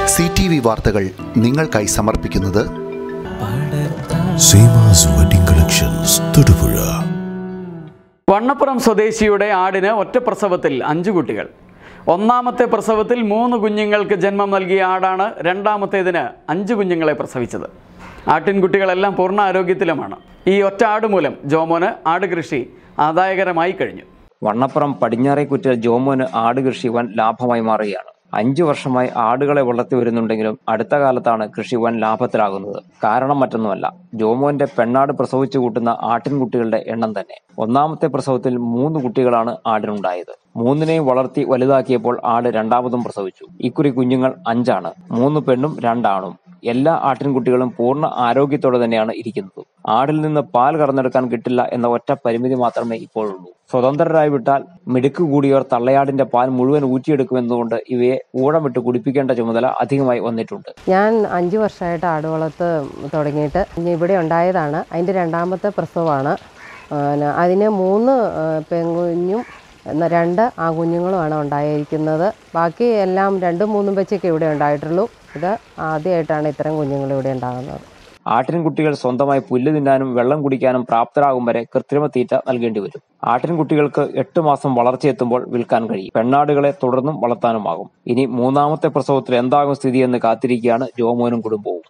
C T V വാർത്തകൾ നിങ്ങൾക്കായി സമർപ്പിക്കുന്നത് സീമാസ് വെഡിംഗ് കളക്ഷൻസ് തൊടുപുഴ വണ്ണപ്പുറം സ്വദേശിയുടെ ആടിന് ഒറ്റ പ്രസവത്തിൽ അഞ്ചു കുട്ടികൾ ഒന്നാമത്തെ പ്രസവത്തിൽ മൂന്ന് കുഞ്ഞുങ്ങൾക്ക് ജന്മം നൽകിയ ആടാണ് രണ്ടാമത്തേതിന് അഞ്ച് കുഞ്ഞുങ്ങളെ പ്രസവിച്ചത് ആട്ടിൻകുട്ടികളെല്ലാം പൂർണ്ണ ആരോഗ്യത്തിലുമാണ് ഈ ഒറ്റ ആട് മൂലം ജോമോന് ആട് കൃഷി ആദായകരമായി കഴിഞ്ഞു വണ്ണപ്പുറം പടിഞ്ഞാറേക്കുറ്റിൽ ജോമോന് ആട് കൃഷി വൻ ലാഭമായി മാറുകയാണ് അഞ്ചു വർഷമായി ആടുകളെ വളർത്തി വരുന്നുണ്ടെങ്കിലും അടുത്ത കാലത്താണ് കൃഷി വൻ ലാഭത്തിലാകുന്നത് കാരണം മറ്റൊന്നുമല്ല ജോമോന്റെ പെണ്ണാട് പ്രസവിച്ചു കൂട്ടുന്ന ആട്ടിൻകുട്ടികളുടെ എണ്ണം തന്നെ ഒന്നാമത്തെ പ്രസവത്തിൽ മൂന്ന് കുട്ടികളാണ് ആടിനുണ്ടായത് മൂന്നിനെയും വളർത്തി വലുതാക്കിയപ്പോൾ ആട് രണ്ടാമതും പ്രസവിച്ചു ഇക്കുറി കുഞ്ഞുങ്ങൾ അഞ്ചാണ് മൂന്ന് പെണ്ണും രണ്ടാണും എല്ലാ ആട്ടിൻകുട്ടികളും പൂർണ്ണ ആരോഗ്യത്തോടെ തന്നെയാണ് ഇരിക്കുന്നത് ആടിൽ നിന്ന് പാൽ കറന്നെടുക്കാൻ കിട്ടില്ല എന്ന ഒറ്റ പരിമിതി മാത്രമേ ഇപ്പോഴുള്ളൂ സ്വതന്ത്രരായി വിട്ടാൽ മിടുക്ക് കൂടിയവർ തള്ളയാടിന്റെ പാൽ മുഴുവൻ ഊറ്റിയെടുക്കുമെന്നതുകൊണ്ട് ഇവയെ ഊഴം വിട്ട് കുടിപ്പിക്കേണ്ട ചുമതല അധികമായി വന്നിട്ടുണ്ട് ഞാൻ അഞ്ച് വർഷമായിട്ട് ആട് വളർത്ത് തുടങ്ങിയിട്ട് ഇനി ഇവിടെ ഉണ്ടായതാണ് അതിൻ്റെ രണ്ടാമത്തെ പ്രസവമാണ് പിന്നെ അതിന് മൂന്ന് ആ, പെൺകുഞ്ഞും എന്ന രണ്ട് ആൺകുഞ്ഞുങ്ങളുമാണ് ഉണ്ടായിരിക്കുന്നത് ബാക്കി എല്ലാം രണ്ടും മൂന്നും വെച്ചൊക്കെ ഇവിടെ ഉണ്ടായിട്ടുള്ളൂ ഇത് ആദ്യമായിട്ടാണ് ഇത്തരം കുഞ്ഞുങ്ങൾ ഇവിടെ ഉണ്ടാകുന്നത് ആട്ടിൻകുട്ടികൾ സ്വന്തമായി പുല്ല് തിന്നാനും വെള്ളം കുടിക്കാനും പ്രാപ്തരാകും വരെ കൃത്രിമ തീറ്റ നൽകേണ്ടി വരും ആട്ടിൻകുട്ടികൾക്ക് എട്ട് മാസം വളർച്ചയെത്തുമ്പോൾ വിൽക്കാൻ കഴിയും പെണ്ണാടുകളെ തുടർന്നും വളർത്താനുമാകും ഇനി മൂന്നാമത്തെ പ്രസവത്തിൽ എന്താകും സ്ഥിതിയെന്ന് കാത്തിരിക്കുകയാണ് ജോമോനും കുടുംബവും